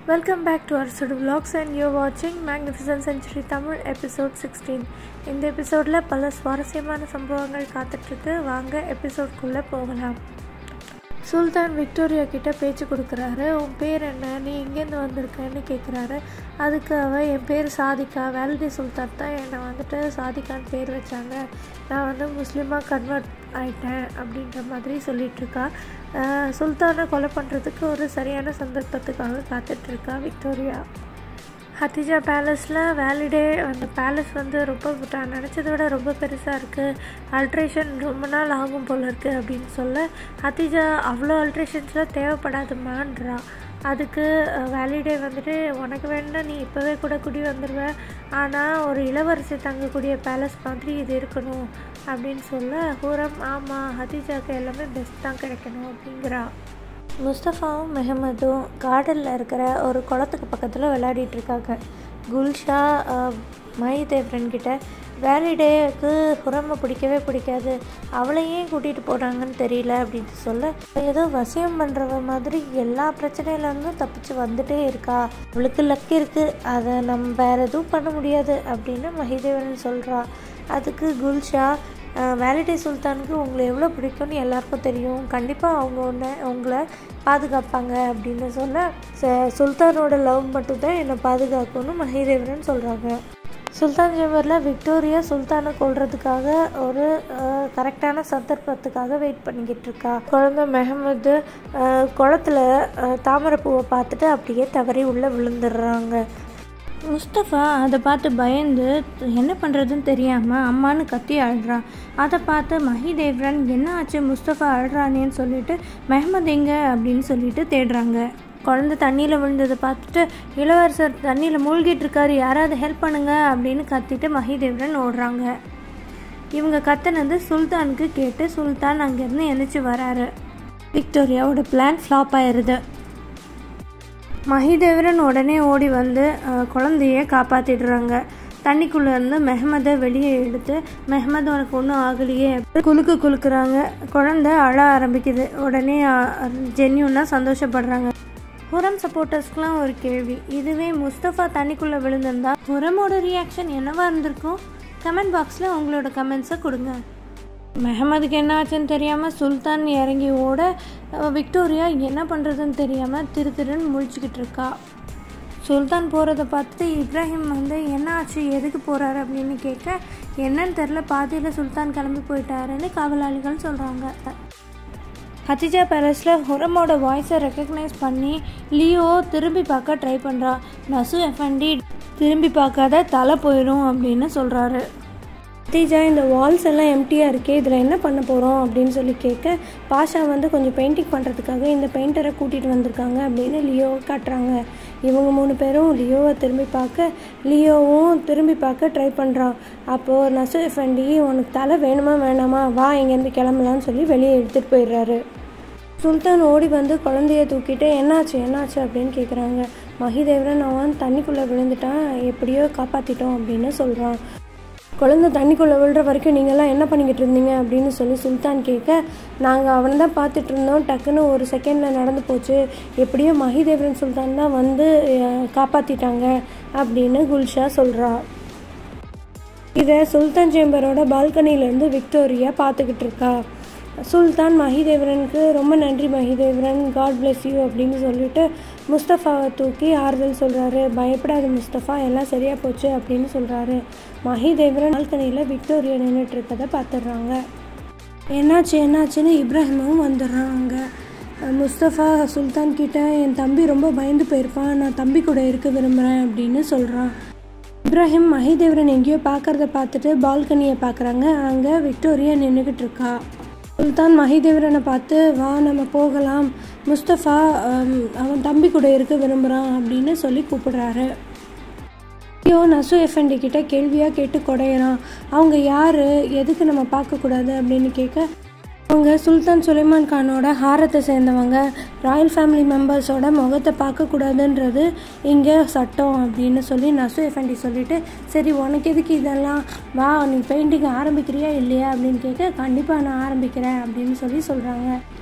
welcome back to our சுடு vlogs and you வாட்சிங் magnificent century Tamil episode sixteen இந்த எபிசோடில் பல சுவாரஸ்யமான சம்பவங்கள் காத்துட்ருக்கு வாங்க எபிசோட்குள்ளே போகலாம் சுல்தான் விக்டோரியா கிட்ட பேச்சு கொடுக்குறாரு உன் பேர் என்ன நீ எங்கேருந்து வந்திருக்கன்னு கேட்குறாரு அதுக்கு அவ என் பேர் சாதிகா வேலிடி சுல்தான் தான் என்னை வந்துட்டு சாதிகான்னு பேர் வச்சாங்க நான் வந்து முஸ்லீமாக கன்வெர்ட் ஆயிட்டேன் அப்படின்ற மாதிரி சொல்லிகிட்ருக்கா சுல்தானை கொலை பண்ணுறதுக்கு ஒரு சரியான சந்தர்ப்பத்துக்காக காத்துட்ருக்கா விக்டோரியா ஹத்திஜா பேலஸில் வேலிடே அந்த பேலஸ் வந்து ரொம்ப நான் நினச்சதை விட ரொம்ப பெருசாக இருக்குது அல்ட்ரேஷன் ரொம்ப நாள் ஆகும் போல் இருக்குது அப்படின்னு சொல்ல ஹத்திஜா அவ்வளோ அல்ட்ரேஷன்ஸ்லாம் தேவைப்படாதுமான்றா அதுக்கு வேலிடே வந்துட்டு உனக்கு வேணும்னா நீ இப்போவே கூட குடி வந்துடுவ ஆனால் ஒரு இளவரசி தங்கக்கூடிய பேலஸ் மாதிரி இது இருக்கணும் அப்படின்னு சொல்ல ஹூரம் ஆமாம் ஹத்திஜாவுக்கு எல்லாமே பெஸ்ட் தான் கிடைக்கணும் அப்படிங்கிறா முஸ்தஃபாவும் மெஹமதும் கார்டனில் இருக்கிற ஒரு குளத்துக்கு பக்கத்தில் விளையாடிட்டு இருக்காங்க குல்ஷா மைதேவ்ரன் கிட்ட வேலிடேக்கு ஹுரமை பிடிக்கவே பிடிக்காது அவளை ஏன் கூட்டிகிட்டு போகிறாங்கன்னு தெரியல அப்படின்னு சொல்ல ஏதோ வசியம் பண்ணுறவ மாதிரி எல்லா பிரச்சனையிலேருந்தும் தப்பிச்சு வந்துட்டே இருக்கா அவளுக்கு லக் இருக்குது அதை நம்ம வேறு எதுவும் பண்ண முடியாது அப்படின்னு மஹிதேவன் சொல்கிறா அதுக்கு குல்ஷா வேலிடே சுல்தானுக்கு உங்களை எவ்வளோ பிடிக்கும்னு எல்லாருக்கும் தெரியும் கண்டிப்பாக அவங்க ஒன்று உங்களை பாதுகாப்பாங்க அப்படின்னு சொல்ல சுல்தானோட லவ் மட்டும்தான் என்னை பாதுகாக்கும்னு மஹிதேவரன் சொல்கிறாங்க சுல்தான் ஜெமரில் விக்டோரியா சுல்தானை கொள்றதுக்காக ஒரு கரெக்டான சந்தர்ப்பத்துக்காக வெயிட் பண்ணிக்கிட்டு இருக்கா குழந்தை மெஹமது குளத்துல தாமரைப்பூவை பார்த்துட்டு அப்படியே தவறி உள்ளே விழுந்துடுறாங்க முஸ்தஃபா அதை பார்த்து பயந்து என்ன பண்ணுறதுன்னு தெரியாமல் அம்மானு கத்தி அழுறான் அதை பார்த்து மஹிதேவ்ரன் என்ன ஆச்சு முஸ்தஃபா அழுறானேன்னு சொல்லிட்டு மெஹமத் எங்க அப்படின்னு சொல்லிட்டு தேடுறாங்க குழந்தை தண்ணியில் விழுந்ததை பார்த்துட்டு இளவரசர் தண்ணியில் மூழ்கிட்டு இருக்காரு யாராவது ஹெல்ப் பண்ணுங்க அப்படின்னு கத்திட்டு மஹிதேவ்ரன் ஓடுறாங்க இவங்க கத்துனது சுல்தானுக்கு கேட்டு சுல்தான் அங்கேருந்து எழுந்திரிச்சு வராரு விக்டோரியாவோட பிளான் ஃப்ளாப் ஆயிடுது மஹிதேவரன் உடனே ஓடி வந்து குழந்தைய காப்பாற்றிடுறாங்க தண்ணிக்குள்ளே இருந்து மெஹமதை வெளியே எடுத்து மெஹமத் உனக்கு ஒன்றும் ஆகலையே குலுக்கு குலுக்குறாங்க குழந்தை அழ ஆரம்பிக்குது உடனே ஜென்யூனாக சந்தோஷப்படுறாங்க ஹுரம் சப்போர்ட்டர்ஸ்க்குலாம் ஒரு கேள்வி இதுவே முஸ்தஃபா தண்ணிக்குள்ளே விழுந்திருந்தா ஹுரமோட ரியாக்ஷன் என்னவா இருந்திருக்கும் கமெண்ட் பாக்ஸில் உங்களோட கமெண்ட்ஸை கொடுங்க மெஹமதுக்கு என்ன ஆச்சுன்னு தெரியாமல் சுல்தான் இறங்கி ஓட விக்டோரியா என்ன பண்ணுறதுன்னு தெரியாமல் திரு திருன்னு முழிச்சுக்கிட்டு இருக்கா சுல்தான் போகிறத பார்த்துட்டு இப்ராஹிம் வந்து என்ன ஆச்சு எதுக்கு போகிறாரு அப்படின்னு கேட்க என்னன்னு தெரில பாதியில் சுல்தான் கிளம்பி போயிட்டாருன்னு காவலாளிகள் சொல்கிறாங்க ஹத்திஜா பேலஸில் ஹுரமோட வாய்ஸை ரெக்கக்னைஸ் பண்ணி லியோ திரும்பி பார்க்க ட்ரை பண்ணுறா நசு எஃப்என்டி திரும்பி பார்க்காத தலை போயிடும் அப்படின்னு சொல்கிறாரு தீஜா இந்த வால்ஸ் எல்லாம் எம்டியாக இருக்கே இதில் என்ன பண்ண போகிறோம் அப்படின்னு சொல்லி கேட்க பாஷா வந்து கொஞ்சம் பெயிண்டிங் பண்ணுறதுக்காக இந்த பெயிண்டரை கூட்டிகிட்டு வந்திருக்காங்க அப்படின்னு லியோவை காட்டுறாங்க இவங்க மூணு பேரும் லியோவை திரும்பி பார்க்க லியோவும் திரும்பி பார்க்க ட்ரை பண்ணுறான் அப்போது நசு எஃப்என்டி உனக்கு தலை வேணுமா வேணாமா வா இங்கேருந்து கிளம்பலான்னு சொல்லி வெளியே எடுத்துகிட்டு போயிடுறாரு சுல்தான் ஓடி வந்து குழந்தைய தூக்கிட்டு என்னாச்சு என்னாச்சு அப்படின்னு கேட்குறாங்க மஹிதேவரன் அவன் தண்ணிக்குள்ளே விழுந்துட்டான் எப்படியோ காப்பாற்றிட்டோம் அப்படின்னு சொல்கிறான் குழந்தை தண்ணிக்குள்ளே விழுற வரைக்கும் நீங்கள்லாம் என்ன பண்ணிக்கிட்டு இருந்தீங்க அப்படின்னு சொல்லி சுல்தான் கேட்க நாங்கள் அவனை தான் பார்த்துட்டு இருந்தோம் டக்குன்னு ஒரு செகண்டில் நடந்து போச்சு எப்படியோ மஹிதேவரன் சுல்தான் தான் வந்து காப்பாற்றிட்டாங்க அப்படின்னு குல்ஷா சொல்கிறா இதை சுல்தான் சேம்பரோட பால்கனிலேருந்து விக்டோரியா பார்த்துக்கிட்டு இருக்கா சுல்தான் மஹிதேவரனுக்கு ரொம்ப நன்றி மஹிதேவரன் காட் பிளெஸ் யூ அப்படின்னு சொல்லிட்டு முஸ்தஃபாவை தூக்கி ஆறுதல் சொல்கிறாரு பயப்படாத முஸ்தஃபா எல்லாம் சரியாக போச்சு அப்படின்னு சொல்கிறாரு மஹிதேவரன் பால்கனியில் விக்டோரியா நின்றுட்டு இருக்கதை பார்த்துடுறாங்க என்னாச்சு என்னாச்சுன்னு இப்ராஹிமும் வந்துடுறாங்க முஸ்தஃபா சுல்தான் கிட்ட என் தம்பி ரொம்ப பயந்து போயிருப்பான் நான் தம்பி கூட இருக்க விரும்புகிறேன் அப்படின்னு சொல்கிறான் இப்ராஹிம் மஹிதேவரன் எங்கேயோ பார்க்குறத பார்த்துட்டு பால்கனியை பார்க்குறாங்க அங்கே விக்டோரியா நின்றுக்கிட்டு இருக்கா சுல்தான் மஹிதேவரனை பார்த்து வா நம்ம போகலாம் முஸ்தஃபா அவன் தம்பி கூட இருக்க விரும்புகிறான் அப்படின்னு சொல்லி கூப்பிடுறாரு ஐயோ நசு எஃப்என்டி கிட்ட கேள்வியாக கேட்டு குடையிறான் அவங்க யார் எதுக்கு நம்ம பார்க்கக்கூடாது அப்படின்னு கேட்க அவங்க சுல்தான் சுலைமான் கானோட ஹாரத்தை சேர்ந்தவங்க ராயல் ஃபேமிலி மெம்பர்ஸோட முகத்தை பார்க்கக்கூடாதுன்றது இங்கே சட்டம் அப்படின்னு சொல்லி நசு எஃப்என்டி சொல்லிட்டு சரி உனக்கு எதுக்கு இதெல்லாம் வா நீ பெயிண்டிங் ஆரம்பிக்கிறியா இல்லையா அப்படின்னு கேட்க கண்டிப்பாக நான் ஆரம்பிக்கிறேன் அப்படின்னு சொல்லி சொல்கிறாங்க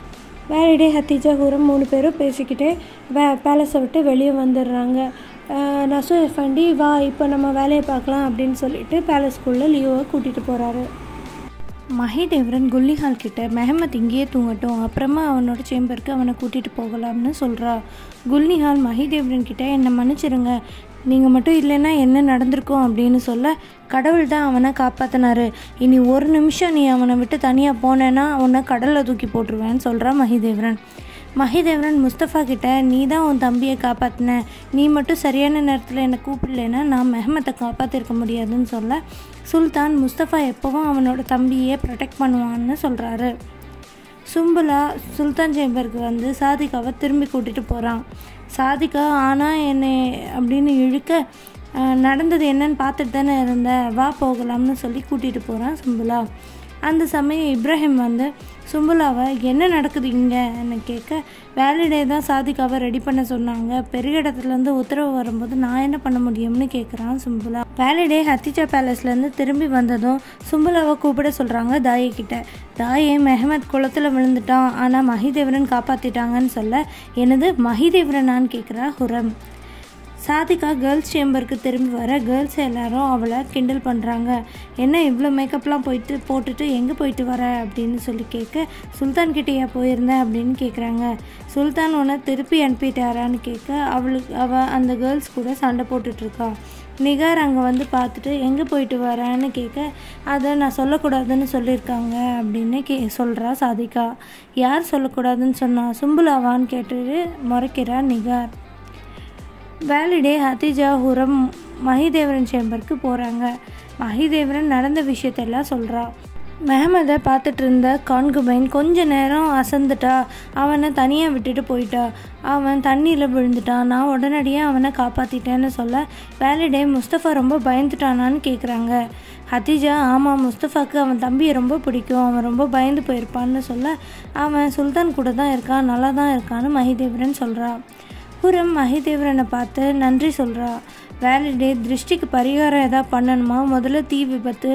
வேலிடே ஹத்திஜா ஹூரம் மூணு பேரும் பேசிக்கிட்டே வே பேலஸை விட்டு வெளியே வந்துடுறாங்க நசு எஃபண்டி வா இப்போ நம்ம வேலையை பார்க்கலாம் அப்படின்னு சொல்லிட்டு பேலஸ்குள்ளே லியோவை கூட்டிகிட்டு போகிறாரு மஹிதேவரன் குல்லிஹால் கிட்ட மெஹமத் இங்கேயே தூங்கட்டும் அப்புறமா அவனோட சேம்பருக்கு அவனை கூட்டிகிட்டு போகலாம்னு சொல்கிறா குல்னிஹால் மஹிதேவரன் கிட்ட என்னை மன்னிச்சிருங்க நீங்கள் மட்டும் இல்லைன்னா என்ன நடந்திருக்கும் அப்படின்னு சொல்ல கடவுள் தான் அவனை காப்பாற்றினாரு இனி ஒரு நிமிஷம் நீ அவனை விட்டு தனியாக போனேன்னா உன்னை கடலில் தூக்கி போட்டுருவேன்னு சொல்கிறா மஹிதேவரன் மஹிதேவரன் முஸ்தஃபா கிட்ட நீ தான் உன் தம்பியை காப்பாற்றின நீ மட்டும் சரியான நேரத்தில் என்னை கூப்பிடலைன்னா நான் மெஹமத்தை காப்பாற்றிருக்க முடியாதுன்னு சொல்ல சுல்தான் முஸ்தஃபா எப்போவும் அவனோட தம்பியை ப்ரொடெக்ட் பண்ணுவான்னு சொல்கிறாரு சும்புலா சுல்தான் சேம்பருக்கு வந்து சாதிகாவை திரும்பி கூட்டிகிட்டு போகிறான் சாதிகா ஆனால் என்னை அப்படின்னு இழுக்க அஹ், நடந்தது என்னன்னு பார்த்துட்டு தானே இருந்த வா போகலாம்னு சொல்லி கூட்டிகிட்டு போகிறான் சும்புலா அந்த சமயம் இப்ராஹிம் வந்து சும்புலாவை என்ன நடக்குது இங்கன்னு கேட்க வேலிடே தான் சாதிகாவை ரெடி பண்ண சொன்னாங்க பெரிய இடத்துலேருந்து உத்தரவு வரும்போது நான் என்ன பண்ண முடியும்னு கேட்குறான் சும்புலா வேலிடே ஹத்திஜா பேலஸ்லேருந்து திரும்பி வந்ததும் சும்புலாவை கூப்பிட சொல்கிறாங்க தாயை கிட்ட தாயே மெஹமத் குளத்தில் விழுந்துட்டான் ஆனால் மஹிதேவரன் காப்பாற்றிட்டாங்கன்னு சொல்ல எனது மஹிதேவரனான்னு கேட்குறா ஹுரம் சாதிகா கேர்ள்ஸ் சேம்பருக்கு திரும்பி வர கேர்ள்ஸ் எல்லாரும் அவளை கிண்டல் பண்ணுறாங்க என்ன இவ்வளோ மேக்கப்லாம் போயிட்டு போட்டுட்டு எங்கே போயிட்டு வர அப்படின்னு சொல்லி கேட்க சுல்தான் கிட்டேயா போயிருந்தேன் அப்படின்னு கேட்குறாங்க சுல்தான் உன்னை திருப்பி அனுப்பிட்டாரான்னு கேட்க அவளுக்கு அவள் அந்த கேர்ள்ஸ் கூட சண்டை போட்டுட்ருக்கா நிகார் அங்கே வந்து பார்த்துட்டு எங்கே போயிட்டு வரேன்னு கேட்க அதை நான் சொல்லக்கூடாதுன்னு சொல்லியிருக்காங்க அப்படின்னு கே சொல்கிறா சாதிகா யார் சொல்லக்கூடாதுன்னு சொன்னா சும்புலாவான்னு கேட்டுட்டு முறைக்கிறா நிகார் வேலிடே ஹத்திஜா ஹுரம் மஹிதேவரன் சேம்பருக்கு போகிறாங்க மஹிதேவரன் நடந்த விஷயத்தெல்லாம் சொல்கிறா மெஹமதை பார்த்துட்டு இருந்த கான்குபைன் கொஞ்ச நேரம் அசந்துட்டா அவனை தனியாக விட்டுட்டு போயிட்டா அவன் தண்ணியில் விழுந்துட்டான் நான் உடனடியாக அவனை காப்பாற்றிட்டேன்னு சொல்ல வேலிடே முஸ்தஃபா ரொம்ப பயந்துட்டானான்னு கேட்குறாங்க ஹத்திஜா ஆமாம் முஸ்தஃபாக்கு அவன் தம்பியை ரொம்ப பிடிக்கும் அவன் ரொம்ப பயந்து போயிருப்பான்னு சொல்ல அவன் சுல்தான் கூட தான் இருக்கான் நல்லா தான் இருக்கான்னு மஹிதேவரன் சொல்கிறா புறம் மஹிதேவரனை பார்த்து நன்றி சொல்கிறா வேலிடே திருஷ்டிக்கு பரிகாரம் எதாவது பண்ணணுமா முதல்ல தீ விபத்து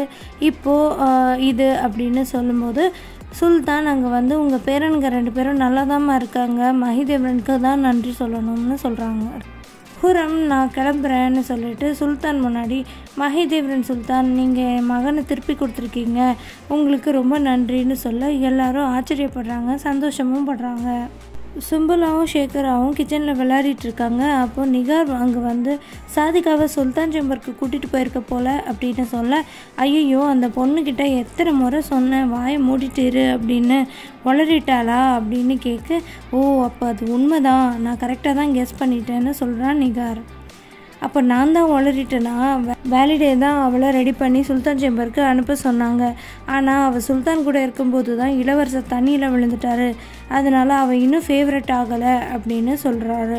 இப்போது இது அப்படின்னு சொல்லும்போது சுல்தான் அங்கே வந்து உங்கள் பேரனுங்க ரெண்டு பேரும் நல்லாதாம்மா இருக்காங்க மஹிதேவரனுக்கு தான் நன்றி சொல்லணும்னு சொல்கிறாங்க ஹுரம் நான் கிளம்புறேன்னு சொல்லிட்டு சுல்தான் முன்னாடி மஹிதேவரன் சுல்தான் நீங்கள் என் மகனை திருப்பி கொடுத்துருக்கீங்க உங்களுக்கு ரொம்ப நன்றின்னு சொல்ல எல்லாரும் ஆச்சரியப்படுறாங்க சந்தோஷமும் படுறாங்க சும்புலாவும் ஷேகராவும் கிச்சனில் விளையாடிட்டு இருக்காங்க அப்போ நிகார் அங்கே வந்து சாதிகாவை சுல்தான் சேம்பருக்கு கூட்டிகிட்டு போயிருக்க போல அப்படின்னு சொல்ல ஐயோ அந்த பொண்ணுக்கிட்ட எத்தனை முறை சொன்னேன் வாயை மூடிட்டு இரு அப்படின்னு வளரிட்டாளா அப்படின்னு கேட்க ஓ அப்போ அது உண்மைதான் நான் கரெக்டாக தான் கெஸ் பண்ணிட்டேன்னு சொல்கிறான் நிகார் அப்போ நான் தான் உளறிட்டேனா வேலிடே தான் அவளை ரெடி பண்ணி சுல்தான் சேம்பருக்கு அனுப்ப சொன்னாங்க ஆனால் அவள் சுல்தான் கூட இருக்கும்போது தான் இளவரசர் தண்ணியில் விழுந்துட்டாரு அதனால் அவள் இன்னும் ஃபேவரட் ஆகலை அப்படின்னு சொல்கிறாரு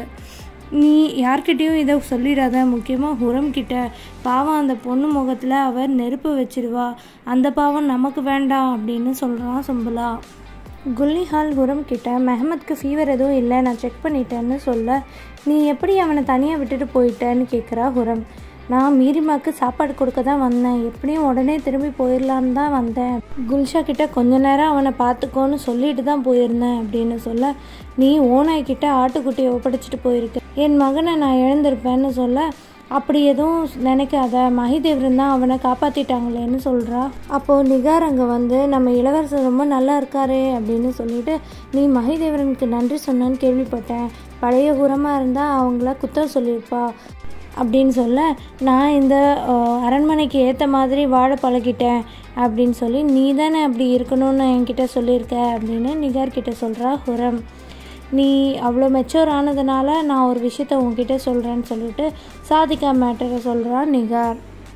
நீ யார்கிட்டயும் இதை சொல்லிடாத முக்கியமாக ஹுரம் கிட்ட பாவம் அந்த பொண்ணு முகத்தில் அவர் நெருப்பு வச்சிருவா அந்த பாவம் நமக்கு வேண்டாம் அப்படின்னு சொல்கிறான் சும்புலா குல்லிஹால் ஹுரம் கிட்ட மெஹமத்க்கு ஃபீவர் எதுவும் இல்லை நான் செக் பண்ணிட்டேன்னு சொல்ல நீ எப்படி அவனை தனியாக விட்டுட்டு போயிட்டேன்னு கேட்குறா ஹுரம் நான் மீரிமாக்கு சாப்பாடு கொடுக்க தான் வந்தேன் எப்படியும் உடனே திரும்பி போயிடலான்னு தான் வந்தேன் குல்ஷா கிட்ட கொஞ்ச நேரம் அவனை பார்த்துக்கோன்னு சொல்லிட்டு தான் போயிருந்தேன் அப்படின்னு சொல்ல நீ ஓனாய் கிட்ட ஆட்டுக்குட்டியை ஒப்படைச்சிட்டு போயிருக்க என் மகனை நான் இழந்திருப்பேன்னு சொல்ல அப்படி எதுவும் நினைக்காத மஹிதேவரன் தான் அவனை காப்பாற்றிட்டாங்களேன்னு சொல்கிறா அப்போது நிகார் அங்கே வந்து நம்ம இளவரசர் ரொம்ப நல்லா இருக்காரே அப்படின்னு சொல்லிட்டு நீ மஹிதேவரனுக்கு நன்றி சொன்னேன்னு கேள்விப்பட்டேன் பழைய உரமாக இருந்தால் அவங்கள குத்தம் சொல்லியிருப்பா அப்படின்னு சொல்ல நான் இந்த அஹ், அரண்மனைக்கு ஏற்ற மாதிரி வாழ பழகிட்டேன் அப்படின்னு சொல்லி நீ தானே அப்படி இருக்கணும்னு என்கிட்ட சொல்லியிருக்க அப்படின்னு நிகார் கிட்ட சொல்கிறா ஹுரம் நீ அவ்வளோ மெச்சூர் ஆனதுனால நான் ஒரு விஷயத்த உன்கிட்ட சொல்கிறேன்னு சொல்லிட்டு சாதிகா மேட்டரை சொல்கிறா நிகார்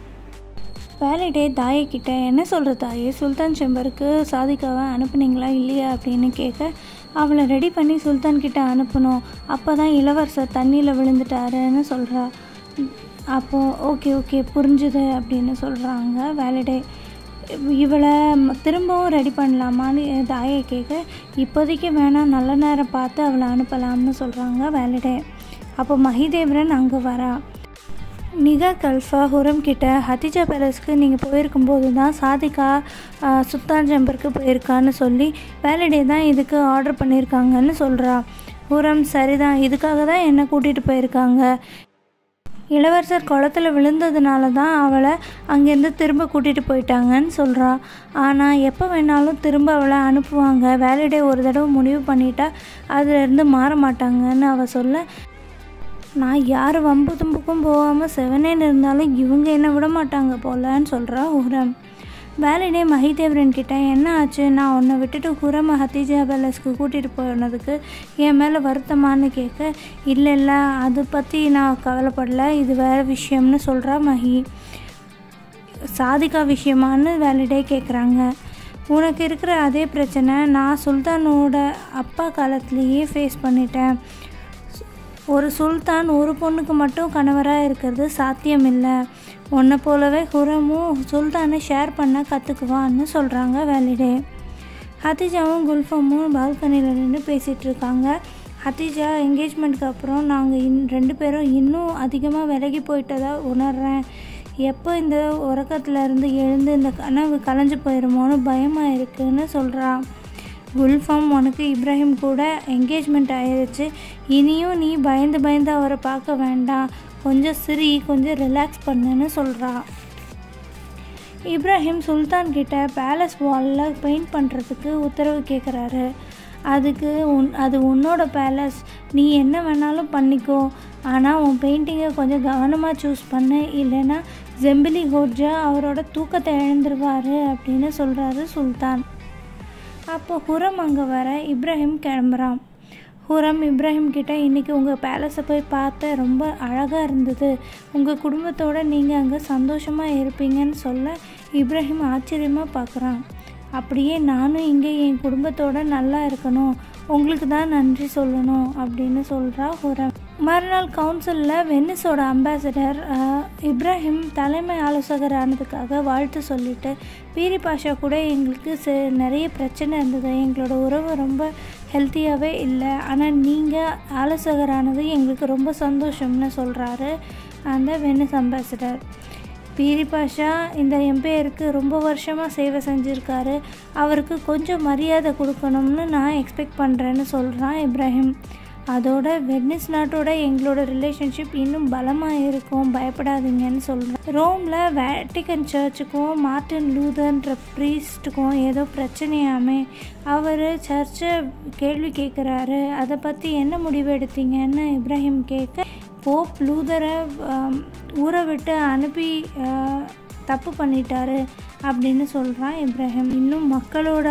வேலைடே தாயக்கிட்ட என்ன சொல்கிற தாயே சுல்தான் செம்பருக்கு சாதிகாவை அனுப்புனீங்களா இல்லையா அப்படின்னு கேட்க அவளை ரெடி பண்ணி சுல்தான் கிட்ட அனுப்பணும் அப்போ தான் இளவரசர் தண்ணியில் விழுந்துட்டாருன்னு சொல்கிறா அப்போது ஓகே ஓகே புரிஞ்சுது அப்படின்னு சொல்கிறாங்க வேலிடே இவளை ம- திரும்பவும் ரெடி பண்ணலாமான்னு தாயை கேட்க இப்போதைக்கு வேணாம் நல்ல நேரம் பார்த்து அவளை அனுப்பலாம்னு சொல்கிறாங்க வேலிடே அப்போ மஹிதேவரன் அங்கே வரா நிகா கல்ஃபா ஹுரம் கிட்ட ஹதிஜா பேலஸ்க்கு நீங்கள் போயிருக்கும்போது தான் சாதிகா ஆ, சுல்தான் ஜம்பருக்கு போயிருக்கான்னு சொல்லி வேலிடே தான் இதுக்கு ஆர்டர் பண்ணியிருக்காங்கன்னு சொல்கிறா ஹுரம் சரிதான் இதுக்காக தான் என்னை கூட்டிகிட்டு போயிருக்காங்க இளவரசர் குளத்துல விழுந்ததுனால தான் அவளை அங்கேருந்து திரும்ப கூட்டிகிட்டு போயிட்டாங்கன்னு சொல்கிறா ஆனால் எப்போ வேணாலும் திரும்ப அவளை அனுப்புவாங்க வேலிடே ஒரு தடவை முடிவு பண்ணிட்டா அதுலேருந்து மாற மாட்டாங்கன்னு அவள் சொல்ல நான் யார் வம்பு தும்புக்கும் போகாமல் செவனேன்னு இருந்தாலும் இவங்க என்ன விட மாட்டாங்க போலன்னு சொல்கிறா ஹுரம் வேலிடே மஹிதேவரன் கிட்ட என்ன ஆச்சு நான் உன்னை விட்டுட்டு ஹுரம ஹத்தீஜா பேலஸ்க்கு கூட்டிகிட்டு போனதுக்கு என் மேலே வருத்தமான்னு கேட்க இல்லை இல்லை அதை பற்றி நான் கவலைப்படல இது வேறு விஷயம்னு சொல்கிறா மஹி சாதிகா விஷயமான்னு வேலிடே கேட்குறாங்க உனக்கு இருக்கிற அதே பிரச்சனை நான் சுல்தானோட அப்பா காலத்துலேயே ஃபேஸ் பண்ணிட்டேன் ஒரு சுல்தான் ஒரு பொண்ணுக்கு மட்டும் கணவராக இருக்கிறது சாத்தியமில்லை உன்னை போலவே ஹுரமும் சுல்தானை ஷேர் பண்ண கற்றுக்குவான்னு சொல்கிறாங்க வேலிடே ஹத்திஜாவும் குல்ஃபமும் பால்கனியில் நின்று பேசிகிட்டு இருக்காங்க ஹத்திஜா என்கேஜ்மெண்ட்க்கு அப்புறம் நாங்கள் இன் ரெண்டு பேரும் இன்னும் அதிகமாக விலகி போயிட்டதா உணர்றேன் எப்போ இந்த உறக்கத்துல இருந்து எழுந்து இந்த கனவு கலைஞ்சு போயிருமோன்னு பயமாக இருக்குன்னு சொல்கிறா குல்ஃபாம் உனக்கு இப்ராஹிம் கூட என்கேஜ்மெண்ட் ஆயிருச்சு இனியும் நீ பயந்து பயந்து அவரை பார்க்க வேண்டாம் கொஞ்சம் சிரி கொஞ்சம் ரிலாக்ஸ் பண்ணுன்னு சொல்கிறா இப்ராஹிம் சுல்தான் கிட்ட பேலஸ் வாலில் பெயிண்ட் பண்ணுறதுக்கு உத்தரவு கேட்குறாரு அதுக்கு உன் அது உன்னோட பேலஸ் நீ என்ன வேணாலும் பண்ணிக்கோ ஆனால் உன் பெயிண்டிங்கை கொஞ்சம் கவனமாக சூஸ் பண்ணு இல்லைன்னா ஜெம்பிலி ஹோர்ஜா அவரோட தூக்கத்தை இழந்துருவாரு அப்படின்னு சொல்கிறாரு சுல்தான் அப்போ ஹுரம் அங்கே வர இப்ராஹிம் கிளம்புறான் ஹுரம் இப்ராஹிம் கிட்ட இன்றைக்கி உங்கள் பேலஸை போய் பார்த்தேன் ரொம்ப அழகாக இருந்தது உங்கள் குடும்பத்தோட நீங்கள் அங்கே சந்தோஷமாக இருப்பீங்கன்னு சொல்ல இப்ராஹிம் ஆச்சரியமாக பார்க்குறான் அப்படியே நானும் இங்கே என் குடும்பத்தோட நல்லா இருக்கணும் உங்களுக்கு தான் நன்றி சொல்லணும் அப்படின்னு சொல்கிறா ஹுரம் மறுநாள் கவுன்சிலில் வெனிஸோட அம்பாசடர் இப்ராஹிம் தலைமை ஆலோசகர் ஆனதுக்காக வாழ்த்து சொல்லிட்டு பீரி பாஷா கூட எங்களுக்கு ச- நிறைய பிரச்சனை இருந்தது எங்களோட உறவு ரொம்ப ஹெல்த்தியாகவே இல்லை ஆனால் நீங்கள் ஆலோசகரானது எங்களுக்கு ரொம்ப சந்தோஷம்னு சொல்கிறாரு அந்த வெனிஸ் அம்பாசடர் பீரி பாஷா இந்த எம்பையருக்கு ரொம்ப வருஷமாக சேவை செஞ்சுருக்காரு அவருக்கு கொஞ்சம் மரியாதை கொடுக்கணும்னு நான் எக்ஸ்பெக்ட் பண்ணுறேன்னு சொல்கிறான் இப்ராஹிம் அதோட வெனிஸ் நாட்டோட எங்களோட ரிலேஷன்ஷிப் இன்னும் பலமாக இருக்கும் பயப்படாதீங்கன்னு சொல்கிறேன் ரோமில் வேட்டிகன் சர்ச்சுக்கும் மார்ட்டின் லூதர்ன்ற ப்ரீஸ்ட்டுக்கும் ஏதோ பிரச்சனையாமே அவர் சர்ச்சை கேள்வி கேட்குறாரு அதை பற்றி என்ன முடிவு எடுத்தீங்கன்னு இப்ராஹிம் கேட்க போப் லூதரை ஆம், ஊரை விட்டு அனுப்பி ஆ, தப்பு பண்ணிட்டாரு அப்படின்னு சொல்கிறான் இப்ராஹிம் இன்னும் மக்களோட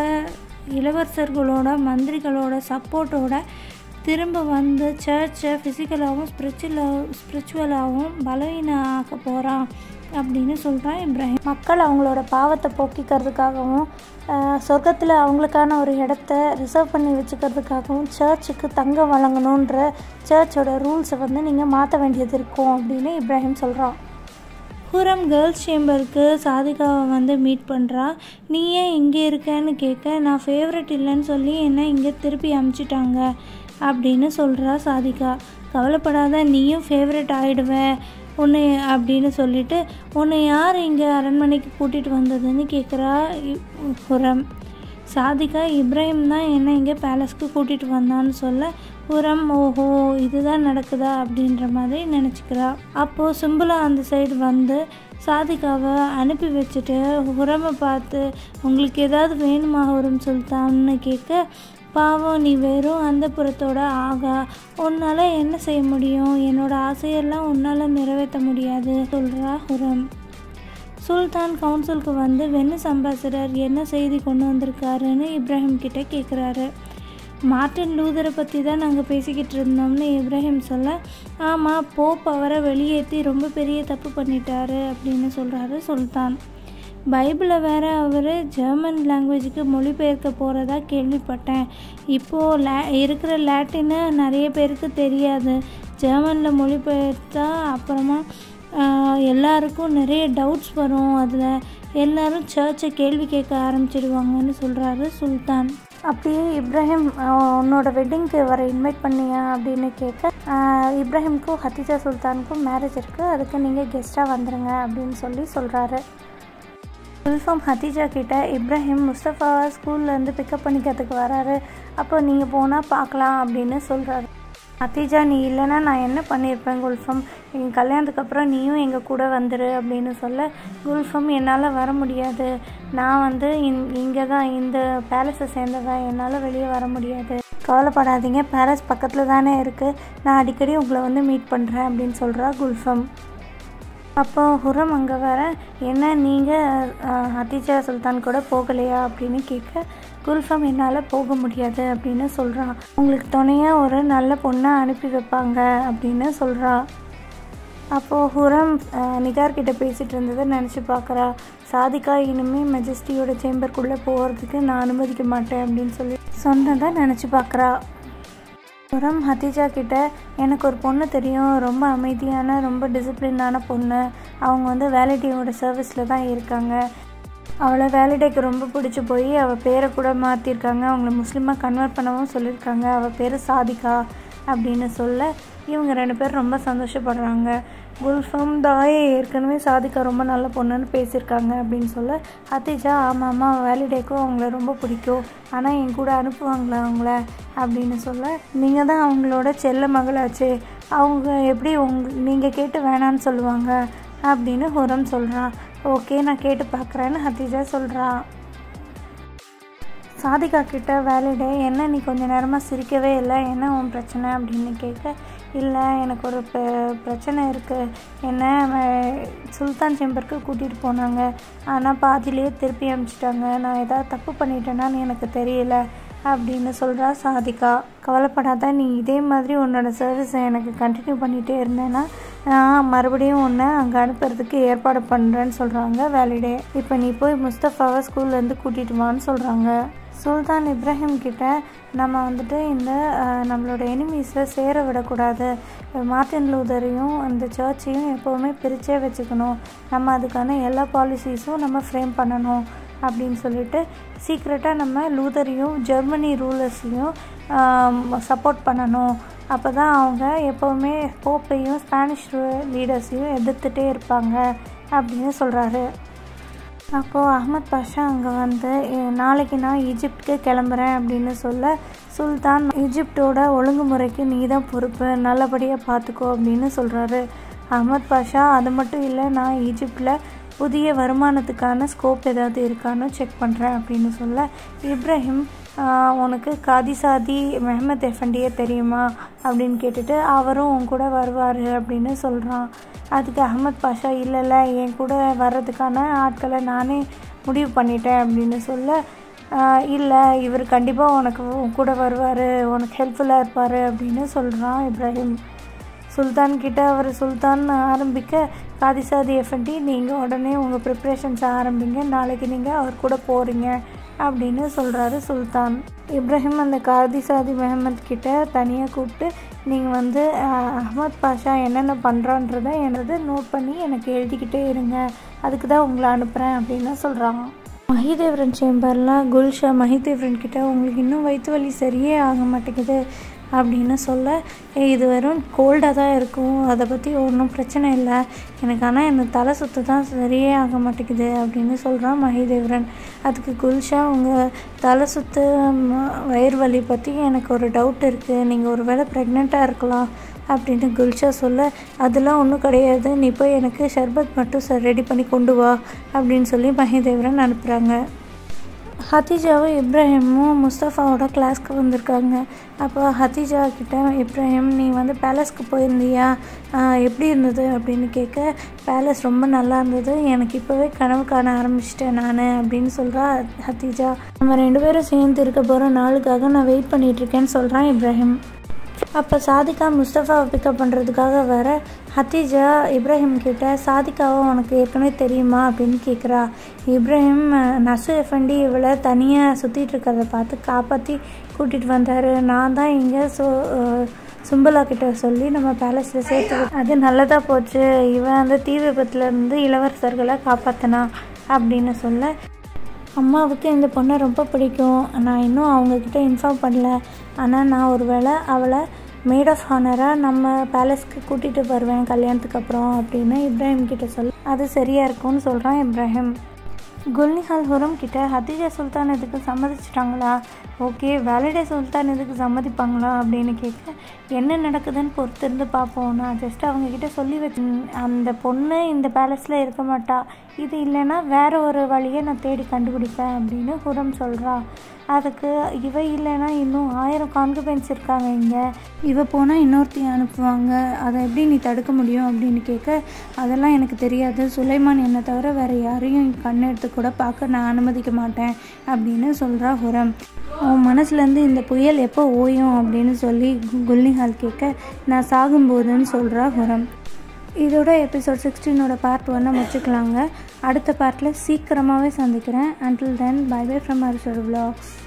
இளவரசர்களோட மந்திரிகளோட சப்போர்ட்டோட திரும்ப வந்து சர்ச்சை ஃபிசிக்கலாகவும் ஸ்பிரிச்சுவலாகவும் ஸ்பிரிச்சுவலாகவும் பலவீனம் ஆக்க போகிறான் அப்படின்னு சொல்கிறான் இப்ராஹிம் மக்கள் அவங்களோட பாவத்தை போக்கிக்கிறதுக்காகவும் சொர்க்கத்தில் அவங்களுக்கான ஒரு இடத்த ரிசர்வ் பண்ணி வச்சுக்கிறதுக்காகவும் சர்ச்சுக்கு தங்கம் வழங்கணுன்ற சர்ச்சோட ரூல்ஸை வந்து நீங்கள் மாற்ற வேண்டியது இருக்கும் அப்படின்னு இப்ராஹிம் சொல்கிறான் ஹூரம் கேர்ள்ஸ் சேம்பருக்கு சாதிகாவை வந்து மீட் பண்ணுறா நீ ஏன் இங்கே இருக்கேன்னு கேட்க நான் ஃபேவரட் இல்லைன்னு சொல்லி என்னை இங்கே திருப்பி அமுச்சிட்டாங்க அப்படின்னு சொல்கிறா சாதிகா கவலைப்படாத நீயும் ஃபேவரட் ஆயிடுவ உன்னை அப்படின்னு சொல்லிட்டு உன்னை யார் இங்கே அரண்மனைக்கு கூட்டிகிட்டு வந்ததுன்னு கேட்குறா ஹுரம் சாதிகா இப்ராஹிம் தான் என்னை இங்கே பேலஸ்க்கு கூட்டிகிட்டு வந்தான்னு சொல்ல புறம் ஓஹோ இதுதான் நடக்குதா அப்படின்ற மாதிரி நினச்சிக்கிறா அப்போது சிம்பிளா அந்த சைடு வந்து சாதிகாவை அனுப்பி வச்சுட்டு உரமை பார்த்து உங்களுக்கு ஏதாவது வேணுமா உரம் சுல்தான்னு கேட்க பாவம் நீ வெறும் அந்த புறத்தோட ஆகா உன்னால் என்ன செய்ய முடியும் என்னோட ஆசையெல்லாம் உன்னால் நிறைவேற்ற முடியாது சொல்கிறா ஹுரம் சுல்தான் கவுன்சிலுக்கு வந்து வெனிஸ் அம்பாசடர் என்ன செய்தி கொண்டு வந்திருக்காருன்னு இப்ராஹிம் கிட்ட கேட்குறாரு மார்ட்டின் லூதரை பற்றி தான் நாங்கள் பேசிக்கிட்டு இருந்தோம்னு இப்ராஹிம் சொல்ல ஆமாம் போப் அவரை வெளியேற்றி ரொம்ப பெரிய தப்பு பண்ணிட்டாரு அப்படின்னு சொல்கிறாரு சுல்தான் பைபிளை வேற அவர் ஜெர்மன் லாங்குவேஜுக்கு மொழிபெயர்க்க போகிறதா கேள்விப்பட்டேன் இப்போது லே இருக்கிற லாட்டின்னு நிறைய பேருக்கு தெரியாது ஜெர்மனில் மொழிபெயர்த்தா அப்புறமா ஆஹ், எல்லாருக்கும் நிறைய டவுட்ஸ் வரும் அதில் எல்லாரும் சர்ச்சை கேள்வி கேட்க ஆரம்பிச்சிடுவாங்கன்னு சொல்கிறாரு சுல்தான் அப்படியே இப்ராஹிம் ஆஹ், உன்னோட வெட்டிங்க்கு வர இன்வைட் பண்ணியா அப்படின்னு கேட்க ஆஹ், இப்ராஹிம்க்கும் ஹத்திஜா சுல்தானுக்கும் மேரேஜ் இருக்குது அதுக்கு நீங்கள் கெஸ்ட்டாக வந்துடுங்க அப்படின்னு சொல்லி சொல்கிறாரு குல்ஃபம் ஹத்திஜா கிட்ட இப்ராஹிம் முஸ்தஃபாவை ஸ்கூல்லேருந்து பிக்கப் பண்ணிக்கிறதுக்கு வராரு அப்போ நீங்கள் போனால் பார்க்கலாம் அப்படின்னு சொல்கிறாரு ஹத்திஜா நீ இல்லைன்னா நான் என்ன பண்ணியிருப்பேன் குல்ஃபம் எங்கள் கல்யாணத்துக்கு அப்புறம் நீயும் எங்கள் கூட வந்துரு அப்படின்னு சொல்ல குல்ஃபம் என்னால் வர முடியாது நான் வந்து இங் இங்கே தான் இந்த பேலஸை சேர்ந்தவன் என்னால் வெளியே வர முடியாது கவலைப்படாதீங்க பேலஸ் பக்கத்தில் தானே இருக்குது நான் அடிக்கடி உங்களை வந்து மீட் பண்ணுறேன் அப்படின்னு சொல்கிறா குல்ஃபம் அப்போ ஹுரம் அங்கே வர என்ன நீங்கள் ஹத்திஜா சுல்தான் கூட போகலையா அப்படின்னு கேட்க குல்ஃபம் என்னால் போக முடியாது அப்படின்னு சொல்கிறான் உங்களுக்கு துணையாக ஒரு நல்ல பொண்ணை அனுப்பி வைப்பாங்க அப்படின்னு சொல்கிறா அப்போது ஹுரம் நிகார் கிட்ட பேசிகிட்டு இருந்ததை நினச்சி பார்க்குறா சாதிகா இனிமேல் மெஜஸ்டியோட சேம்பருக்குள்ளே போகிறதுக்கு நான் அனுமதிக்க மாட்டேன் அப்படின்னு சொல்லி சொன்னதை நினச்சி பார்க்குறா புறம் ஹத்திஜா கிட்ட எனக்கு ஒரு பொண்ணு தெரியும் ரொம்ப அமைதியான ரொம்ப டிசிப்ளினான பொண்ணு அவங்க வந்து வேலிட்டியோட சர்வீஸில் தான் இருக்காங்க அவளை வேலிடேக்கு ரொம்ப பிடிச்சி போய் அவள் பேரை கூட மாற்றிருக்காங்க அவங்கள முஸ்லீமாக கன்வெர்ட் பண்ணவும் சொல்லியிருக்காங்க அவள் பேர் சாதிகா அப்படின்னு சொல்ல இவங்க ரெண்டு பேரும் ரொம்ப சந்தோஷப்படுறாங்க குல்ஃபம் தாயே ஏற்கனவே சாதிகா ரொம்ப நல்ல பொண்ணுன்னு பேசியிருக்காங்க அப்படின்னு சொல்ல ஹத்திஜா ஆமாம் ஆமா வேலிடேக்கும் அவங்கள ரொம்ப பிடிக்கும் ஆனால் என் கூட அனுப்புவாங்களா அவங்கள அப்படின்னு சொல்ல நீங்கள் தான் அவங்களோட செல்ல மகளாச்சு அவங்க எப்படி உங் நீங்கள் கேட்டு வேணான்னு சொல்லுவாங்க அப்படின்னு ஹுரம் சொல்கிறான் ஓகே நான் கேட்டு பார்க்குறேன்னு ஹத்திஜா சொல்கிறா சாதிகா கிட்ட வேலிடே என்ன நீ கொஞ்ச நேரமாக சிரிக்கவே இல்லை என்ன உன் பிரச்சனை அப்படின்னு கேட்க இல்லை எனக்கு ஒரு பிரச்சனை இருக்குது என்ன சுல்தான் சேம்பருக்கு கூட்டிகிட்டு போனாங்க ஆனால் பாதியிலே திருப்பி அனுப்பிச்சிட்டாங்க நான் ஏதாவது தப்பு பண்ணிட்டேனான்னு எனக்கு தெரியல அப்படின்னு சொல்கிறா சாதிகா கவலைப்படாத நீ இதே மாதிரி உன்னோட சர்வீஸை எனக்கு கண்டினியூ பண்ணிகிட்டே இருந்தேன்னா நான் மறுபடியும் உன்னை அங்கே அனுப்புறதுக்கு ஏற்பாடு பண்ணுறேன்னு சொல்கிறாங்க வேலிடே இப்போ நீ போய் முஸ்தஃபாவை ஸ்கூல்லேருந்து கூட்டிகிட்டு வான்னு சொல்கிறாங்க சுல்தான் இப்ராஹிம் கிட்ட நம்ம வந்துட்டு இந்த நம்மளோட எனிமீஸை சேர விடக்கூடாது மார்ட்டின் லூதரையும் அந்த சர்ச்சையும் எப்போவுமே பிரித்தே வச்சுக்கணும் நம்ம அதுக்கான எல்லா பாலிசிஸும் நம்ம ஃப்ரேம் பண்ணணும் அப்படின்னு சொல்லிட்டு சீக்ரெட்டாக நம்ம லூதரையும் ஜெர்மனி ரூலர்ஸையும் சப்போர்ட் பண்ணணும் அப்போ தான் அவங்க எப்போவுமே போப்பையும் ஸ்பானிஷ் லீடர்ஸையும் எதிர்த்துட்டே இருப்பாங்க அப்படின்னு சொல்கிறாரு அப்போது அஹமத் பாஷா அங்கே வந்து நாளைக்கு நான் ஈஜிப்டுக்கு கிளம்புறேன் அப்படின்னு சொல்ல சுல்தான் ஈஜிப்டோட ஒழுங்குமுறைக்கு நீ தான் பொறுப்பு நல்லபடியாக பார்த்துக்கோ அப்படின்னு சொல்கிறாரு அஹமத் பாஷா அது மட்டும் இல்லை நான் ஈஜிப்டில் புதிய வருமானத்துக்கான ஸ்கோப் ஏதாவது இருக்கான்னு செக் பண்ணுறேன் அப்படின்னு சொல்ல இப்ராஹிம் உனக்கு காதி சாதி மெஹமத் எஃபண்டியே தெரியுமா அப்படின்னு கேட்டுட்டு அவரும் உன் கூட வருவார் அப்படின்னு சொல்கிறான் அதுக்கு அகமத் பாஷா இல்லைல்ல என் கூட வர்றதுக்கான ஆட்களை நானே முடிவு பண்ணிட்டேன் அப்படின்னு சொல்ல இல்லை இவர் கண்டிப்பாக உனக்கு உன் கூட வருவார் உனக்கு ஹெல்ப்ஃபுல்லாக இருப்பார் அப்படின்னு சொல்கிறான் இப்ராஹிம் சுல்தான் கிட்ட அவர் சுல்தான் ஆரம்பிக்க காதிசாதி எஃப்என்டி நீங்கள் உடனே உங்கள் ப்ரிப்ரேஷன்ஸை ஆரம்பிங்க நாளைக்கு நீங்கள் அவர் கூட போகிறீங்க அப்படின்னு சொல்கிறாரு சுல்தான் இப்ராஹிம் அந்த காதிசாதி மெஹமத் கிட்ட தனியாக கூப்பிட்டு நீங்கள் வந்து அஹமத் பாஷா என்னென்ன பண்ணுறான்றத எனது நோட் பண்ணி எனக்கு எழுதிக்கிட்டே இருங்க அதுக்கு தான் உங்களை அனுப்புகிறேன் அப்படின்னு சொல்கிறாங்க மஹிதேவரன் சேம்பர்லாம் குல்ஷா மஹிதேவரன் கிட்ட உங்களுக்கு இன்னும் வயிற்று வலி சரியே ஆக மாட்டேங்குது அப்படின்னு சொல்ல இது வெறும் கோல்டாக தான் இருக்கும் அதை பற்றி ஒன்றும் பிரச்சனை இல்லை எனக்கு ஆனால் எனக்கு தலை சுற்று தான் சரியே ஆக மாட்டேங்குது அப்படின்னு சொல்கிறான் மஹிதேவரன் அதுக்கு குல்ஷா உங்கள் தலை சுற்று வயிறு வலி பற்றி எனக்கு ஒரு டவுட் இருக்குது நீங்கள் ஒரு வேளை ப்ரெக்னெண்ட்டாக இருக்கலாம் அப்படின்னு குல்ஷா சொல்ல அதெல்லாம் ஒன்றும் கிடையாது நீ போய் எனக்கு ஷர்பத் மட்டும் சார் ரெடி பண்ணி கொண்டு வா அப்படின்னு சொல்லி மஹிதேவரன் அனுப்புகிறாங்க ஹத்திஜாவும் இப்ராஹிமும் முஸ்தஃபாவோட கிளாஸ்க்கு வந்திருக்காங்க அப்போ ஹத்திஜா கிட்ட இப்ராஹிம் நீ வந்து பேலஸ்க்கு போயிருந்தியா எப்படி இருந்தது அப்படின்னு கேட்க பேலஸ் ரொம்ப நல்லா இருந்தது எனக்கு இப்போவே கனவு காண ஆரம்பிச்சிட்டேன் நான் அப்படின்னு சொல்கிறா ஹத்திஜா நம்ம ரெண்டு பேரும் சேர்ந்து இருக்க போகிற நாளுக்காக நான் வெயிட் பண்ணிகிட்ருக்கேன்னு சொல்கிறான் இப்ராஹிம் அப்போ சாதிகா முஸ்தஃபாவை பிக்கப் பண்ணுறதுக்காக வர ஹத்திஜா இப்ராஹிம் கிட்ட சாதிகாவை உனக்கு ஏற்கனவே தெரியுமா அப்படின்னு கேட்குறா இப்ராஹிம் நசு எஃபண்டி இவளை தனியாக சுற்றிட்டு இருக்கிறத பார்த்து காப்பாற்றி கூட்டிகிட்டு வந்தார் நான் தான் இங்கே ஸோ சும்பலா கிட்ட சொல்லி நம்ம பேலஸில் சேர்த்து அது நல்லதாக போச்சு இவன் அந்த தீ விபத்துலேருந்து இளவரசர்களை காப்பாற்றினா அப்படின்னு சொல்ல அம்மாவுக்கு இந்த பொண்ணை ரொம்ப பிடிக்கும் நான் இன்னும் அவங்கக்கிட்ட இன்ஃபார்ம் பண்ணல ஆனால் நான் ஒரு வேளை அவளை மேட் ஆஃப் ஹானராக நம்ம பேலஸ்க்கு கூட்டிகிட்டு வருவேன் கல்யாணத்துக்கு அப்புறம் அப்படின்னு இப்ராஹிம் கிட்ட சொல்ல அது சரியாக இருக்கும்னு சொல்கிறான் இப்ராஹிம் குல்னிஹால் ஹுரம் கிட்ட ஹதீஜா சுல்தான் இதுக்கு சம்மதிச்சிட்டாங்களா ஓகே வேலிடே சுல்தான் இதுக்கு சம்மதிப்பாங்களா அப்படின்னு கேட்க என்ன நடக்குதுன்னு பொறுத்திருந்து பார்ப்போம் நான் ஜஸ்ட் அவங்கக்கிட்ட சொல்லி வச்சு அந்த பொண்ணு இந்த பேலஸில் இருக்க மாட்டா இது இல்லைன்னா வேற ஒரு வழியை நான் தேடி கண்டுபிடிப்பேன் அப்படின்னு ஹுரம் சொல்கிறா அதுக்கு இவ இல்லைன்னா இன்னும் ஆயிரம் கான்குபென்ஸ் இருக்காங்க இங்கே இவ போனால் இன்னொருத்தையும் அனுப்புவாங்க அதை எப்படி நீ தடுக்க முடியும் அப்படின்னு கேட்க அதெல்லாம் எனக்கு தெரியாது சுலைமான் என்னை தவிர வேறு யாரையும் கண் எடுத்து கூட பார்க்க நான் அனுமதிக்க மாட்டேன் அப்படின்னு சொல்கிறா ஹுரம் உன் மனசுலேருந்து இந்த புயல் எப்போ ஓயும் அப்படின்னு சொல்லி குல்னிஹால் கேட்க நான் சாகும்போதுன்னு சொல்கிறா ஹுரம் இதோட எபிசோட் சிக்ஸ்டீனோட பார்ட் ஒன்னை முடிச்சுக்கலாங்க அடுத்த பார்ட்டில் சீக்கிரமாகவே சந்திக்கிறேன் until then bye bye from அரசோட vlogs